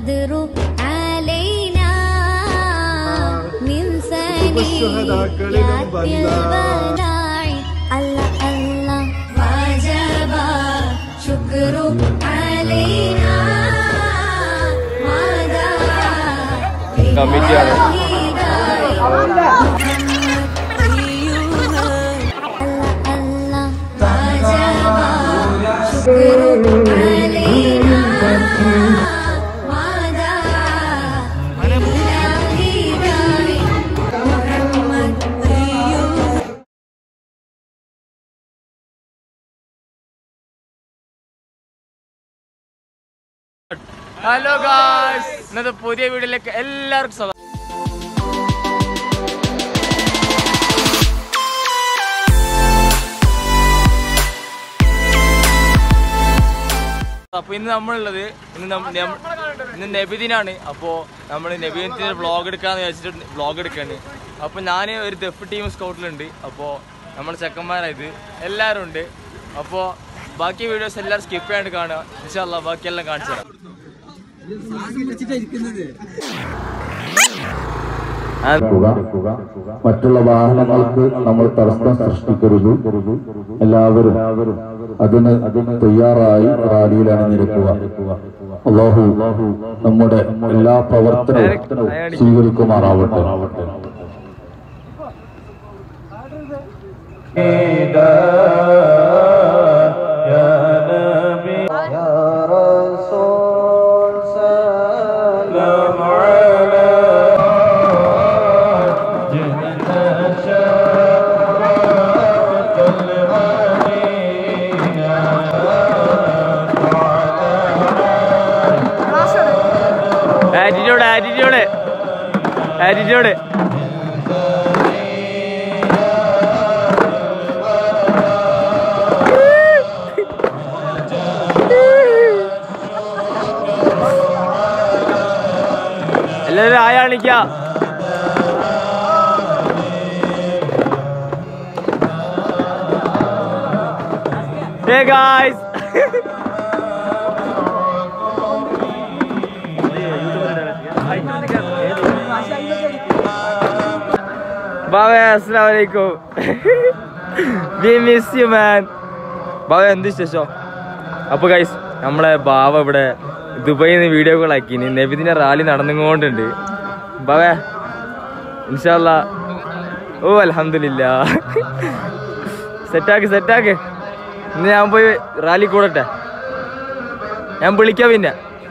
البدر علينا من ثنيات البداع الله الله وجب شكر علينا ماذا കമ്മിറ്റിയാണ് hello guys ഇന്നത്തെ പുതിയ വീഡിയോയിലേക്ക് എല്ലാവർക്കും സ്വാഗതം അപ്പൊ ഇന്ന് നമ്മളുള്ളത് ഇന്ന് നം- നം- ഇന്ന് നബിദിനാണ് അപ്പോ നമ്മൾ നബിദിനത്തിന് വ്ളോഗ് എടുക്കാന്ന് വിചാരിച്ചിട്ട് വ്ളോഗ് എടുക്കാണ് അപ്പൊ ഞാൻ ഒരു ദഫ് ടീം സ്കൗട്ടിലുണ്ട് അപ്പോ നമ്മുടെ ചെക്കന്മാരായത് എല്ലാവരും ഉണ്ട് അപ്പോ ബാക്കി വീഡിയോസ് എല്ലാവരും സ്കിപ്പ് ചെയ്യാണ്ട് കാണുക ഇൻഷാല്ല ബാക്കിയെല്ലാം കാണിച്ചു തരാം വെക്കുക. മറ്റുള്ള വാഹനങ്ങൾക്ക് നമ്മൾ തടസ്സം സൃഷ്ടിക്കരുത് എല്ലാവരും അതിന് അതിന് തയ്യാറായി റാലിയിൽ അണിനിരക്കുക അള്ളാഹു നമ്മുടെ എല്ലാ പ്രവർത്തനവും സ്വീകരിക്കുമാറാവട്ടെ ആറ്റിറ്റ്യൂഡ് ആറ്റിറ്റ്യൂഡ് ആറ്റിറ്റ്യൂഡ് എല്ലാവരും ആയ കാണിക്ക Hey guys! ബാബേ അസ്സലാമു അലൈക്കും we miss you man Baba എന്ത് വിശേഷം അപ്പോൾ ഗൈസ് നമ്മളെ ബാവ ഇവിടെ ദുബൈയിൽ നിന്ന് വീഡിയോകളാക്കി നബിദിന റാലി നടന്നുകൊണ്ടുണ്ട് ബാബേ ഇൻഷാല്ല ഓ അലഹമില്ല സെറ്റാക്ക് സെറ്റാക്ക് ഇന്ന് ഞാൻ പോയി റാലി കൂടട്ടെ ഞാൻ വിളിക്കാം പിന്നെ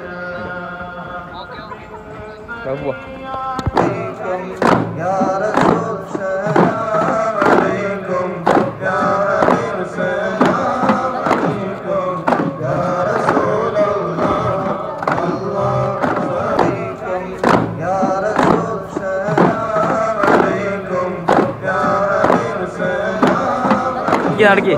ബാബു പോ. നടക്കി നടക്കി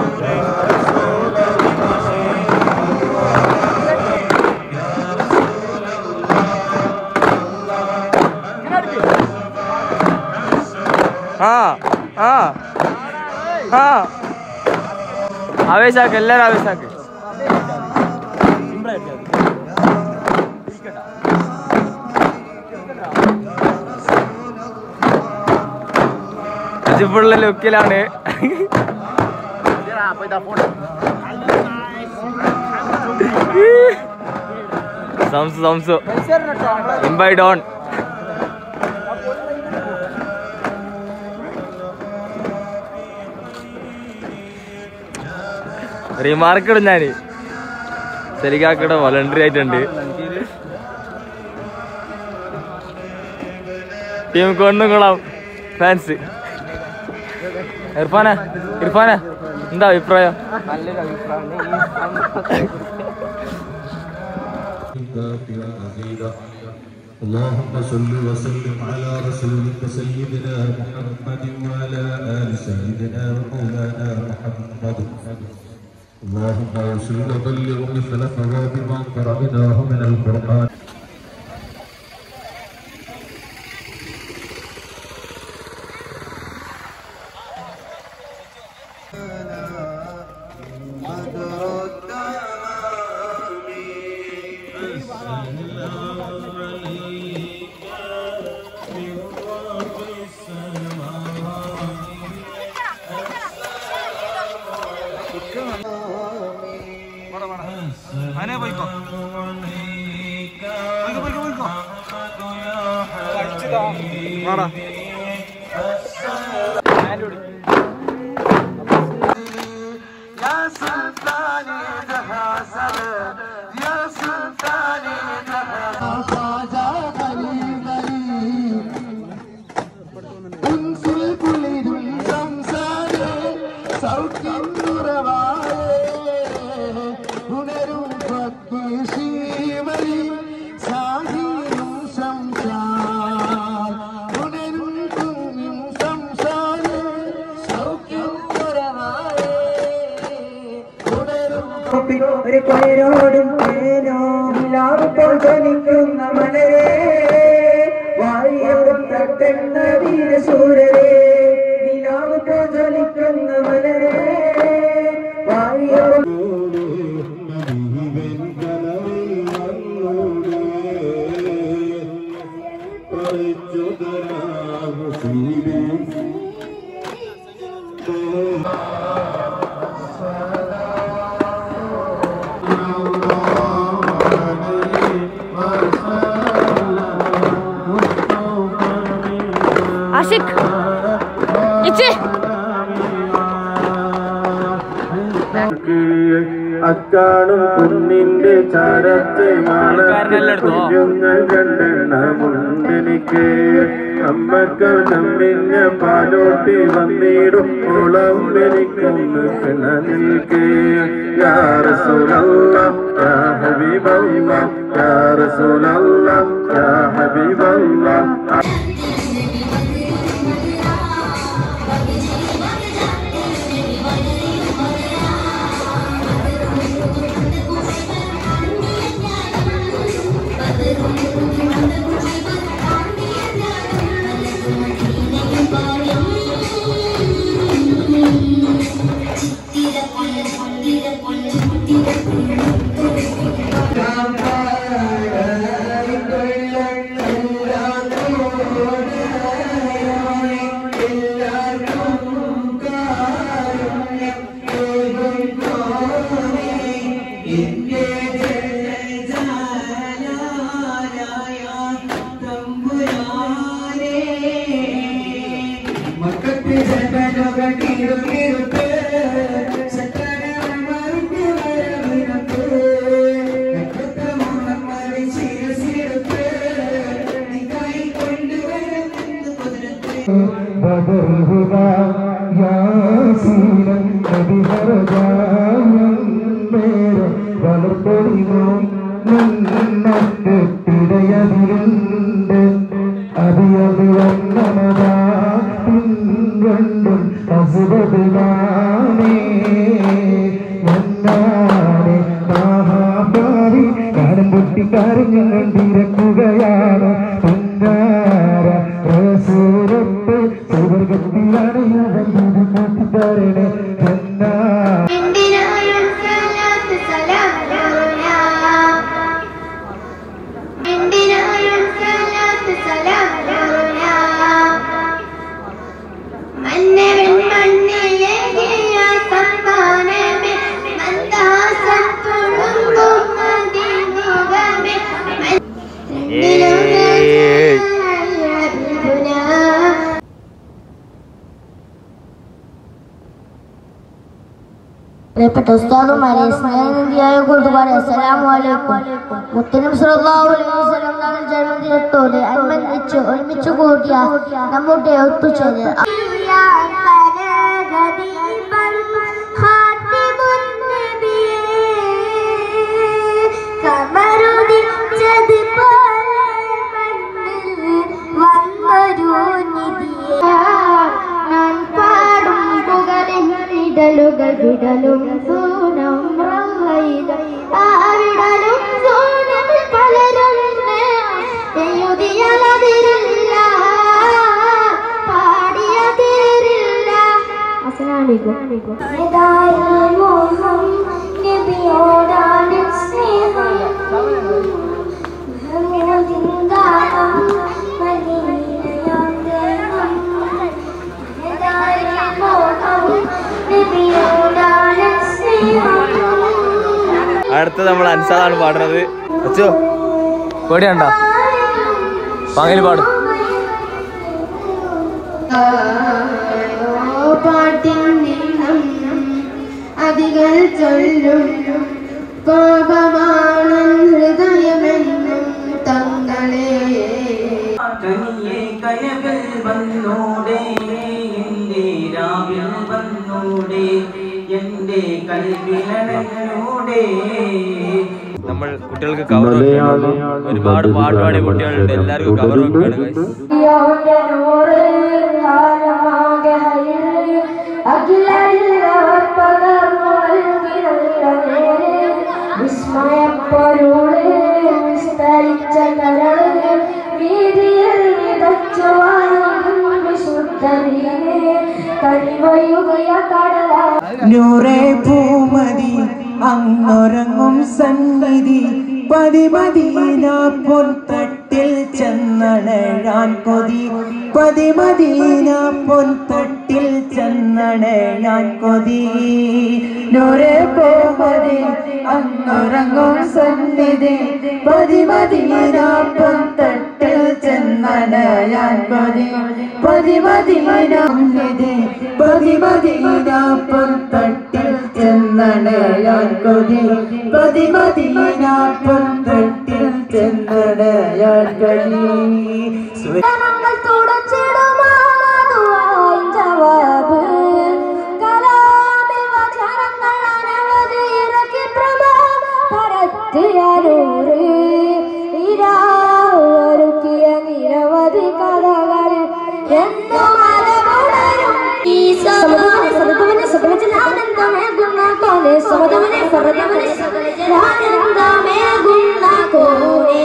ആ ആ ആ ആവേശാക്ക് എല്ലാരും ആവേശാക്ക് ഇപ്പോഴുള്ള ലുക്കിലാണ് സംസു സംസു ഇൻബൈ ഡോൺ റിമാർക്ക് ഇടും ഞാന് ശരിക്കാക്കടെ വോളണ്ടറി ആയിട്ടുണ്ട് ടീം കൊന്നുകുളം ഫാൻസ് ഇർഫാന ഇർഫാന എന്താ അഭിപ്രായം اللهم صل وسلم على رسولك سيدنا محمد وعلى آل سيدنا ومولانا محمد اللهم اوصل وبلغ مثل ثواب ما قرأناه من القرآن അതിനെ പോയിക്കോ വാടാ ഒരു കൊയരോടും തേനോ ലാഭപ്പോൾ ധനിക്കുന്ന മലരെ വാരിയോടും തട്ടുന്ന വീരശൂരരെ നിലാവപ്പോൾ ജ്വലിക്കുന്ന മലരെ വാരിയോടും ആഷിഖ് ഇച്ചി അക്കാണും കുഞ്ഞിന്റെ ചാരത്തെ കുഞ്ഞുങ്ങൾ കണ്ടെണ്ണമുണ്ടെനിക്ക് അമ്മക്കൾ നമ്മിഞ്ഞ പാലോട്ടി വന്നിടും ഓളം എനിക്കൊന്ന് നിൽക്ക് യാറസുലല്ല യാ ഹബീബല്ല യാറസുലല്ല യാ ഹബീബല്ല പൊട്ടിക്കരഞ്ഞിരക്കുകയാണ് പൊന്നാര സൂരത്ത് സുവർഗത്തിലാണ് യുവതി കൂട്ടിത്തരണേ പൊന്നാര എന്തിനാലും സലാത്ത് സലാം നൂറുനാ. എന്തിനാലും സലാത്ത് സലാം നൂറുനാ. മന്നവൻ മണ്ണിലേകിയ സമ്മാനമേ മന്ദാസം തുളുമ്പും മതിമുഖമേ ഹബീബുനാ പ്രിയപ്പെട്ട ഉസ്താദുമാരെ സ്നേഹനിധിയായ കൂട്ടുകാരെ അസ്സലാമു അലൈക്കും മുത്തനും സല്ലല്ലാഹു അലൈഹി വസല്ലം തങ്ങൾ ജന്മദിനത്തോട് അനുബന്ധിച്ച് ഒരുമിച്ച് കൂട്ടിയ നമ്മുടെ ഒത്തുചേര് ഞാൻ പാടും പുകളിൻ ഇടലുകൾ വിടലും സൂനം റഹൈലും ആ വിടലും സൂനമിൽ പലരും എഴുതിയതിരില്ല പാടിയതിരില്ല അടുത്ത നമ്മൾ അൻസാദാണ് പാടുന്നത് അച്ചോ പേടിയണ്ട പകൽ പാടും പാട്ടിൽ നിന്നും അതികൾ ചൊല്ലും പാപമാണ് ഹൃദയമെന്നും തങ്ങളെ തനിയെ കനവിൽ വന്നൂടെ എന്റെ രാവിൽ വന്നൂടെ എന്റെ കൽവിലൂടെ നമ്മൾ കുട്ടികൾക്ക് കവർ ഒരുപാട് പാട്ട് പാടിയ കുട്ടികളുണ്ട് എല്ലാവർക്കും കവർ വെക്കുകയാണ് guys. വിസ്മയപ്പൊരുള് വിസ്തരിച്ച കരള് വീതിയിൽ വിതച്ചു വിശുദ്ധരിയെ കഴിവയുകയ കടല നൂറേ പൂമതി അങ്ങുറങ്ങും സന്നിധി പതിമദീന പൊൻതട്ടിൽ ചെന്നണയാൻ കൊതി പതിമദീന പൊൻതട്ടിൽ ചെന്നണയാൻ കൊതി നൂറേ പൂമതി അങ്ങുറങ്ങും സന്നിധി പതിമദീന പൊൻതട്ടിൽ ചെന്നണയാൻ കൊതി പതിമദീന സന്നിധി പതിമദീന പൊൻതട്ടിൽ ചെന്നണയാൻ കൊതി പതിമദീന പൊൻതട്ടിൽ ചെന്നണയാൻ കൊതി നമ്മൾ തുടച്ചിടുമാതുവായി ജവാബ് കലാമിൽ വചനങ്ങൾ അനവധി ഇറക്കി പ്രഭ പരത്തിയനൂറ് ഇരാറുക്കിയ നിരവധി കഥകളിൽ എന്നും അലമുണരും ഈ സമതമനെ സതതമനെ സകല ജനാനന്ദമേകുന്ന കോനെ സമതമനെ ഫറതമനെ സകല ജനാനന്ദമേകുന്ന കോനെ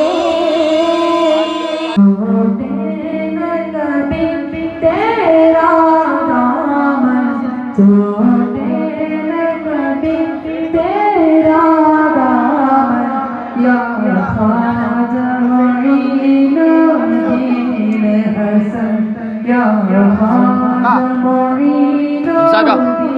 സാക്ക.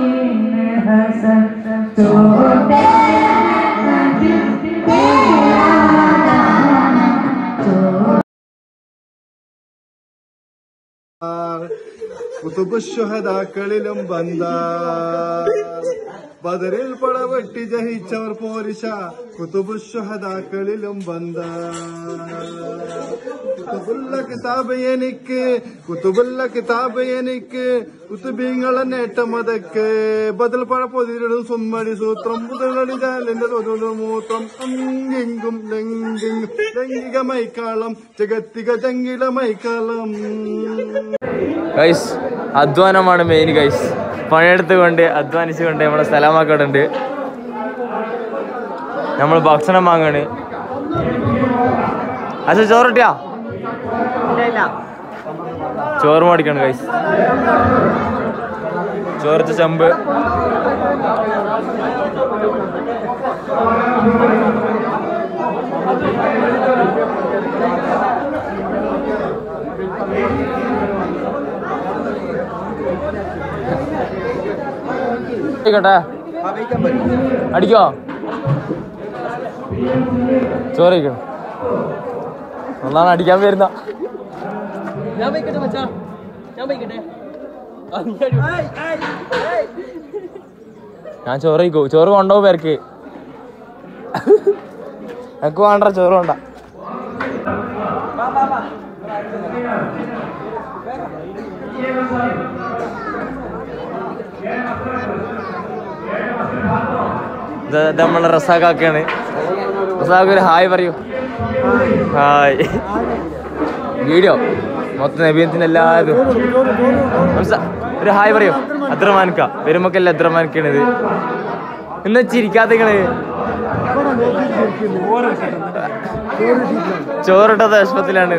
കുത്തുബുഷുഹദാക്കളിലും ബന്ദ ബദറിൽ പടവെട്ടി ജയിച്ചവർ പോരിശ കുത്തുബുഷുഹദാക്കളിലും ബന്ദ കുത്തുബുള്ള കിതാബ് എനിക്ക് കുത്തുബുള്ള കിതാബ് എനിക്ക് കുത്തുബീങ്ങളെ നേട്ടം അതൊക്കെ ബദൽ പഴ പൊതിരിടും സുമ്മടി സൂത്രം മുതലടി ജാലിന്റെ തൊഴിലും മൂത്രം അങ്കിങ്കും ലംഘിങ്കും ലൈംഗിക മൈക്കാളം ജഗത്തിക ജംഗില മൈക്കാളം ഗൈസ് അധ്വാനമാണ് മെയിൻ ഗൈസ് പണിയെടുത്തുകൊണ്ട് അധ്വാനിച്ചുകൊണ്ട് നമ്മളെ സ്ഥലമാക്കാടുണ്ട് നമ്മൾ ഭക്ഷണം വാങ്ങാണ് അച്ഛൻ ചോറിട്ടിയാ ചോറ് മേടിക്കാണ് ഗൈസ് ചോറച്ച ചെമ്പ് കേട്ടെ അടിക്കോ ചോറ് കഴിക്കണം ഒന്നാണ് അടിക്കാൻ വരുന്ന ഞാൻ ചോറ് കഴിക്കൂ ചോറ് കൊണ്ടുപോകും പേർക്ക് എനിക്ക് വേണ്ട ചോറ് വേണ്ട ഇത് ഇത് നമ്മളെ റസാഖാക്കാണ് റസാഖ് ഒരു ഹായ് പറയൂ ഹായ് വീഡിയോ മൊത്തം നബീനത്തിന് എല്ലാവരും ഹംസ- ഒരു ഹായ് പറയൂ അദ്രമാൻക്ക വരുമ്പൊക്കെല്ലാം അദ്രമാൻക്കാണിത് ഇന്ന് ചിരിക്കാത്തങ്ങള് ചോറിട്ടത് ആശുപത്രിയിലാണ്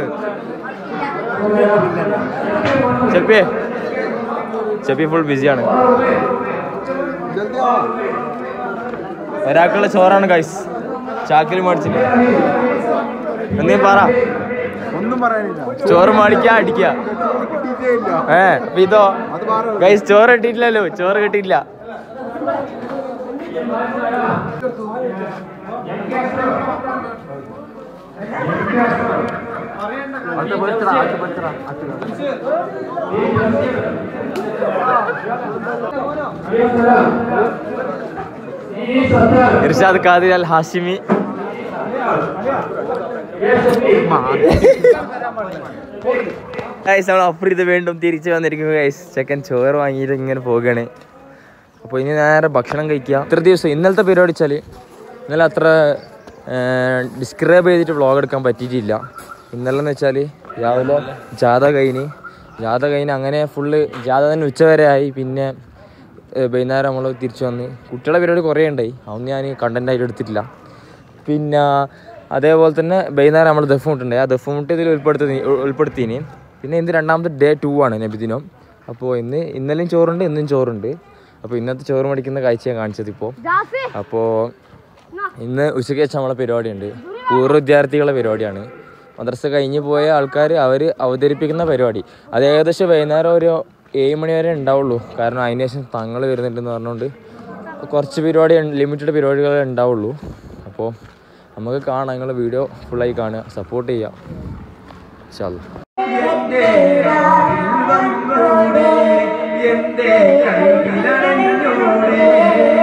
ചെപ്പിയേ ചെപ്പി ഫുൾ ബിസിയാണ് ഒരാൾക്കുള്ള ചോറാണ് ഗൈസ് ചാക്കിൽ മേടിച്ചിട്ട് എന്നീ പറ ഒന്നും പറയാനില്ല ചോറ് മേടിക്ക അടിക്ക ഏ അപ്പൊ ഇതോ ഗൈസ് ചോറ് കിട്ടിയിട്ടില്ലല്ലോ ചോറ് കിട്ടിയില്ല ഇർഷാദ് ഖാദിർ അൽ ഹാഷിമി ഗൈസ് നമ്മൾ അപ്പുറത്ത് വീണ്ടും തിരിച്ചു വന്നിരിക്കുന്നു ഗൈസ് ചെക്കൻ ചോറ് വാങ്ങിയിട്ട് ഇങ്ങനെ പോവുകയാണ് അപ്പോൾ ഇനി നേരെ ഭക്ഷണം കഴിക്കുക ഇത്ര ദിവസം ഇന്നലത്തെ പരിപാടി വെച്ചാൽ ഇന്നലെ അത്ര ഡിസ്ക്രൈബ് ചെയ്തിട്ട് വ്ളോഗ് എടുക്കാൻ പറ്റിയിട്ടില്ല ഇന്നലെ എന്ന് വെച്ചാൽ രാവിലെ ജാഥ കഴിഞ്ഞ് ജാഥ കഴിഞ്ഞ് അങ്ങനെ ഫുള്ള് ജാഥ തന്നെ ഉച്ചവരെ ആയി പിന്നെ ഏഹ്, വൈകുന്നേരം നമ്മൾ തിരിച്ചു വന്ന് കുട്ടികളെ പരിപാടി കുറേ ഉണ്ടായി അതൊന്നും ഞാൻ കണ്ടന്റ് ആയിട്ട് എടുത്തിട്ടില്ല പിന്നെ അതേപോലെ തന്നെ വൈകുന്നേരം നമ്മൾ ദഫ് മുട്ടുണ്ടായി ആ ദഫ് മുട്ട് ഇതിൽ ഉൾപ്പെടുത്തി ഉൾപ്പെടുത്തിന് പിന്നെ ഇന്ന് രണ്ടാമത്തെ ഡേ ടു ആണ് നബിദിനം അപ്പോൾ ഇന്ന് ഇന്നലെയും ചോറുണ്ട് ഇന്നും ചോറുണ്ട് അപ്പോൾ ഇന്നത്തെ ചോറ് മേടിക്കുന്ന കാഴ്ചയാണ് കാണിച്ചത് ഇപ്പോൾ അപ്പോൾ ഇന്ന് ഉച്ചയ്ക്ക് വെച്ച നമ്മളെ പരിപാടിയുണ്ട് പൂർവ്വ വിദ്യാർത്ഥികളുടെ പരിപാടിയാണ് മദ്രസ കഴിഞ്ഞ് പോയ ആൾക്കാർ അവർ അവതരിപ്പിക്കുന്ന പരിപാടി അത് ഏകദേശം വൈകുന്നേരം ഒരു ഏഴ് മണി വരെ ഉണ്ടാവുള്ളൂ കാരണം അതിന് ശേഷം തങ്ങൾ വരുന്നുണ്ടെന്ന് പറഞ്ഞുകൊണ്ട് കുറച്ച് പരിപാടി ലിമിറ്റഡ് പരിപാടികളെ ഉണ്ടാവുള്ളൂ അപ്പോൾ നമുക്ക് കാണാം നിങ്ങളുടെ വീഡിയോ ഫുള്ളായി കാണുക സപ്പോർട്ട് ചെയ്യുക ഇൻഷാല്ലാ എന്റെ കൈവിലണഞ്ഞോടെ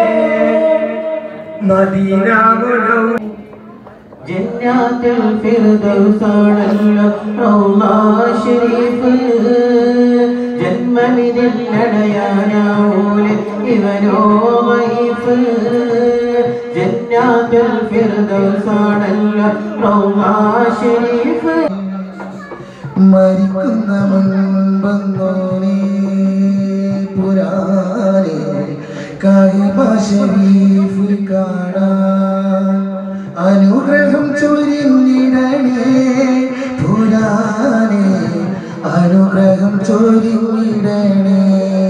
മദീനാകുലവും ജന്നാത്തുൽ ഫിർദൗസാണല്ലോ റൗള ശരീഫ് ജന്മമിതില്ലടയാനാവൂലെ ഇവനോ വൈഫ് ജന്നാത്തുൽ ഫിർദൗസാണല്ലോ റൗള ശരീഫ് മരിക്കുന്ന മുൻപന്നോനേ പുരാനേ കായിബ ശരീഫ് കാണാൻ അനുഗ്രഹം ചൊരിഞ്ഞിടണേ പുരാനേ അനുഗ്രഹം ചൊരിഞ്ഞിടണേ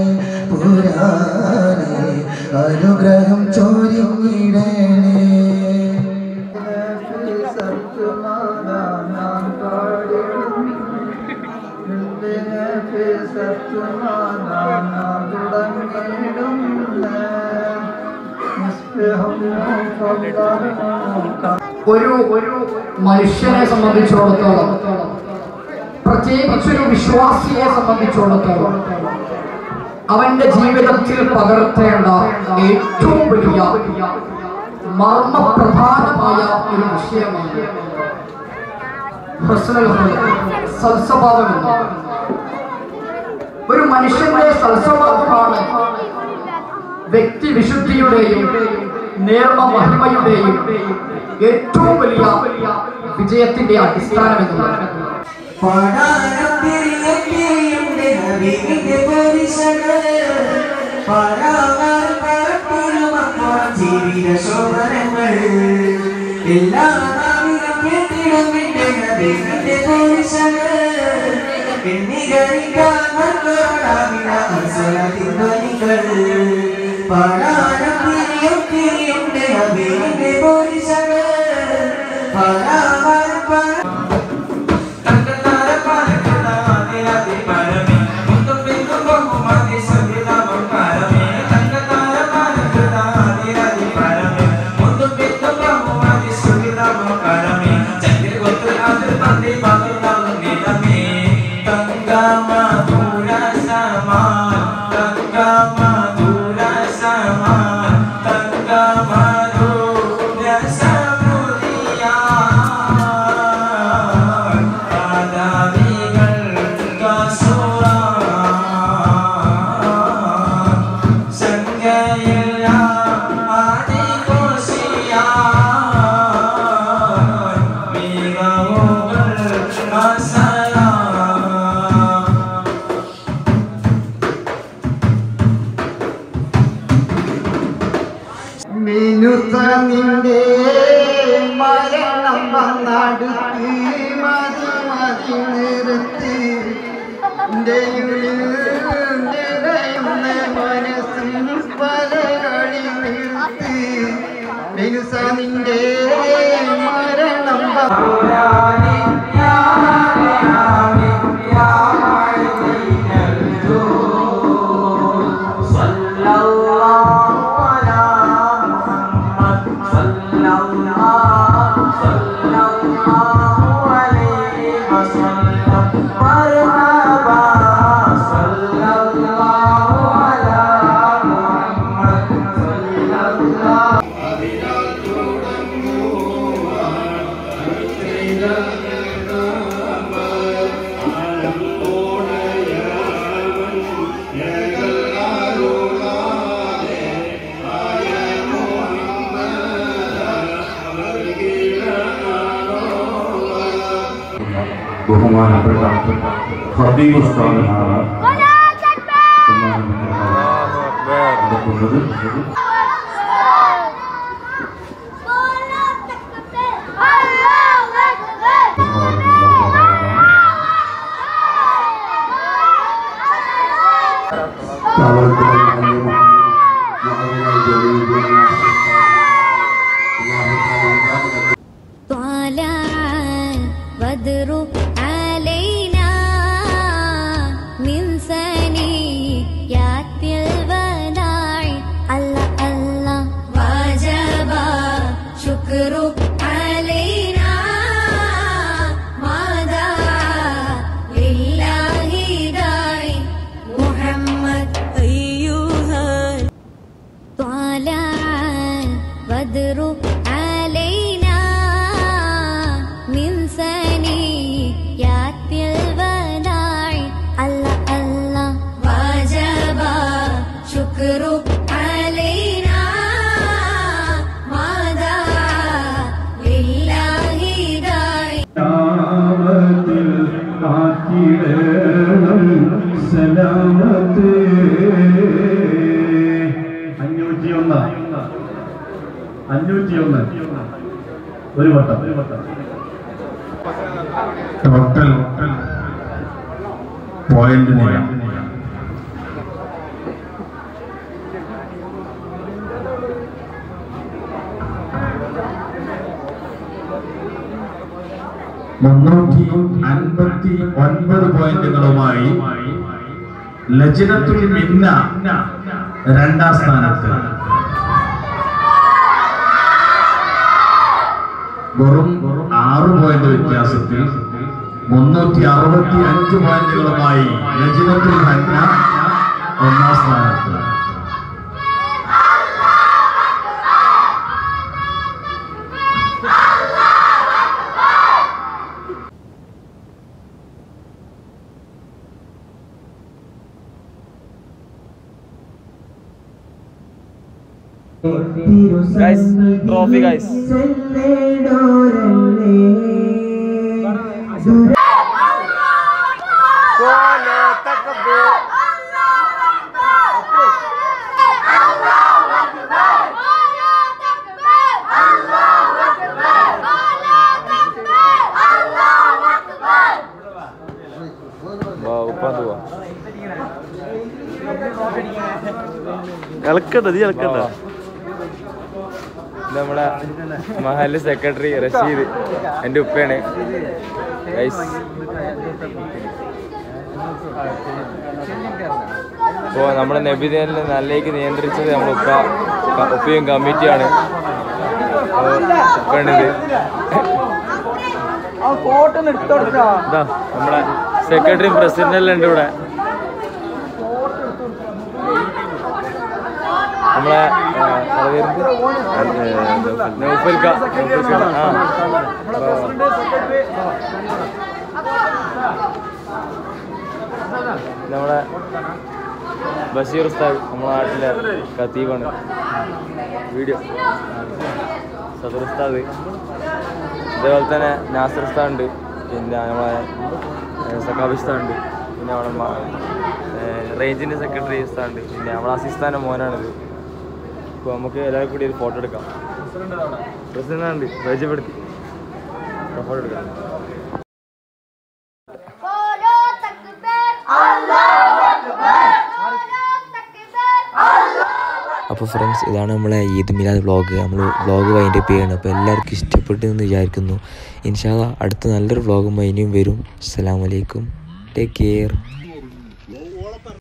പുരാനേ അനുഗ്രഹം ചൊരിഞ്ഞിടണേ ഒരു ഒരു മനുഷ്യനെ സംബന്ധിച്ചിടത്തോളം പ്രത്യേകിച്ചൊരു വിശ്വാസിയെ സംബന്ധിച്ചിടത്തോളം അവന്റെ ജീവിതത്തിൽ പകർത്തേണ്ട ഏറ്റവും വലിയ മർമ്മപ്രധാനമായ ഒരു വിഷയമാണ് ഹുസ്നുൽ ഖുലുഖ്, സൽസ്വഭാവം എന്ന്. ഒരു മനുഷ്യന്റെ സൽസ്വഭാവമാണ് വ്യക്തി വിശുദ്ധിയുടെയും നേർമ മഹിമയുടെയും ഏറ്റവും വലിയ വിജയത്തിന്റെ അടിസ്ഥാനം എന്നുള്ളത് മിനുത്ത നിന്റെ മരണം വന്നടുത്ത് മതി മതി നിർത്തി എൻ്റെ ഉള്ളിൽ നിറയുന്ന മനസ്സിൽ പല കളി നിർത്തി മിനുസ നിന്റെ മരണം ബഹുമാനപ്പെട്ട ഖദീബ് സ്ഥാനമാണ് ഉള്ളത് طلع البدر علينا من ثنيات الوداع الله الله وجب شكر علينا ماذا لله داعي محمد أيها طلع البدر علينا من ثنيات الوداع الله الله وجب شكر علينا ماذا لله داعي സലാമത്തിൽ കാത്തിടണം സലാമത്ത് അഞ്ഞൂറ്റി ഒന്ന് അഞ്ഞൂറ്റി ഒന്ന് ഒരു വട്ടം ടോട്ടൽ പോയിന്റ് മുന്നൂറ്റി അൻപത്തി ഒൻപത് പോയിന്റുകളുമായി ലജിനത്തുൽ മിന്ന രണ്ടാം സ്ഥാനത്ത് വെറും ആറ് പോയിന്റ് വ്യത്യാസത്തിൽ മുന്നൂറ്റി അറുപത്തി അഞ്ച് പോയിന്റുകളുമായി ലജിനത്തുൽ ഹന്ന ഒന്നാം സ്ഥാനത്ത് ഗൈസ് ട്രോഫി ഗൈസ് ഉപ്പാന്ത് പോവാ ഇളക്കണ്ട നീ ഇളക്കണ്ട ഇത് നമ്മളെ മഹല് സെക്രട്ടറി റഷീദ് എൻ്റെ ഉപ്പയാണ് ഗൈസ് ഇപ്പോൾ നമ്മുടെ നബിദിനെ നല്ലേക്ക് നിയന്ത്രിച്ചത് നമ്മുടെ ഉപ്പ ക- ഉപ്പയും കമ്മിറ്റിയാണ് അപ്പോൾ ഉപ്പയാണിത് ഇതാ നമ്മുടെ സെക്രട്ടറിയും പ്രസിഡന്റെല്ലാം ഉണ്ട് ഇവിടെ നമ്മളെ ആ, ആരെ പേരെന്ത്? നൗഫൽക്ക നൗഫൽക്ക ആ നമ്മളെ ബഷീർ ഉസ്താദ് നമ്മുടെ നാട്ടിലെ ഖത്തീബാണ് വീഡിയോ സദർ ഉസ്താദ് ഇതേപോലെ തന്നെ നാസർ ഉസ്താദ് ഉണ്ട് പിന്നെ നമ്മളെ സക്കാബ് ഉസ്താദ് ഉണ്ട് പിന്നെ നമ്മുടെ മ- ഏഹ് റേഞ്ചിൻ്റെ സെക്രട്ടറി ഉസ്താദ് ഉണ്ട് പിന്നെ നമ്മളെ അസിസ്ഥാൻ്റെ മോനാണിത് അപ്പോൾ നമുക്ക് എല്ലാവരും കൂടി ഒരു ഫോട്ടോ എടുക്കാം പ്രസിഡന്റ് ഉണ്ട് പരിചയപ്പെടുത്തി ഫോട്ടോ എടുക്കാം അപ്പോൾ ഫ്രണ്ട്സ് ഇതാണ് നമ്മളെ ഈദ് മിലാദ് വ്ളോഗ് നമ്മൾ വ്ളോഗ് വൈൻഡ് അപ്പ് ചെയ്യണം അപ്പോൾ എല്ലാവർക്കും ഇഷ്ടപ്പെട്ടു എന്ന് വിചാരിക്കുന്നു ഇൻഷാല്ല അടുത്ത നല്ലൊരു വ്ളോഗുമായി ഇനിയും വരും അസ്സലാമലൈക്കും ടേക്ക് കെയർ